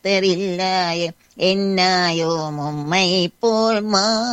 தெரில்லாய என்னாயோ மும்மை போல்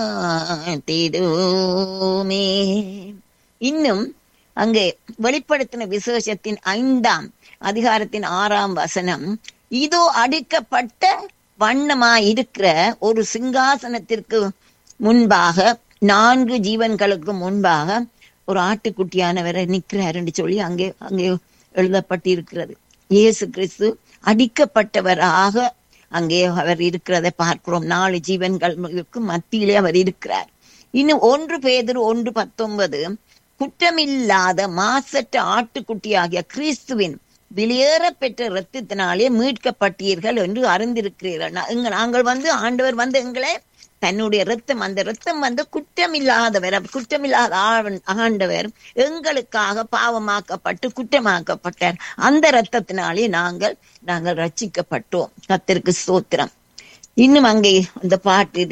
மாத்திடுமே இன்னும் அங்கே வெளிப்படுத்தின விசேஷத்தின் ஐந்தாம் அதிகாரத்தின் ஆறாம் வசனம் இதோ அடுக்கப்பட்ட வண்ணமா இருக்கிற ஒரு சிங்காசனத்திற்கு முன்பாக நான்கு ஜீவன்களுக்கு முன்பாக ஒரு ஆட்டுக்குட்டியானவரை நிற்கிறாருன்னு சொல்லி அங்கே அங்கே எழுதப்பட்டிருக்கிறது இயேசு கிறிஸ்து அடிக்கப்பட்டவராக அங்கே அவர் இருக்கிறதை பார்க்கிறோம் நாலு ஜீவன்களுக்கு மத்தியிலே அவர் இருக்கிறார் இன்னும் ஒன்று பேதர் ஒன்று பத்தொன்பது குற்றமில்லாத மாசற்ற ஆட்டுக்குட்டியாகிய கிறிஸ்துவின் வெளியேற பெற்ற இரத்தத்தினாலே மீட்கப்பட்டீர்கள் என்று அறிந்திருக்கிறீர்கள் நா- இங்க நாங்கள் வந்து ஆண்டவர் வந்து எங்களை தன்னுடைய ரத்தம் அந்த ரத்தம் வந்து குற்றமில்லாதவர் அப்ப குற்றமில்லாத ஆவன்- ஆண்டவர் எங்களுக்காக பாவமாக்கப்பட்டு குற்றமாக்கப்பட்டார் அந்த ரத்தத்தினாலே நாங்கள் நாங்கள் ரட்சிக்கப்பட்டோம் கத்திற்கு ஸ்தோத்திரம் இன்னும் அங்கே அந்த பாட்டில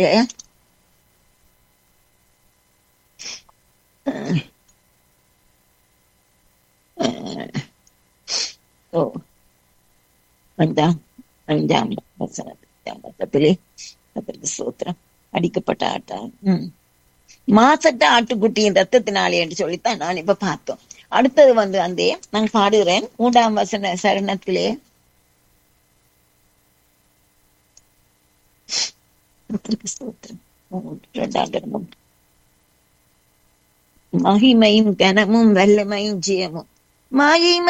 ஓ ஐந்தாம் ஐந்தாம் வசனத்திலே கத்திற்கு ஸ்தோத்திரம் அடிக்கப்பட்ட ஆட்டா ம் மாசட்ட ஆட்டுக்குட்டியின் ரத்தத்தினாலே என்று சொல்லித்தான் நான் இப்ப பார்த்தோம் அடுத்தது வந்து அந்த நான் பாடுகிறேன் மூன்றாம் வசன சரணத்திலே கர்த்தருக்கு ஸ்தோத்திரம். மூன்று, இரண்டாவது மூன்று. மகிமையும் கனமும் வல்லமையும் ஜெயமும் மகிமை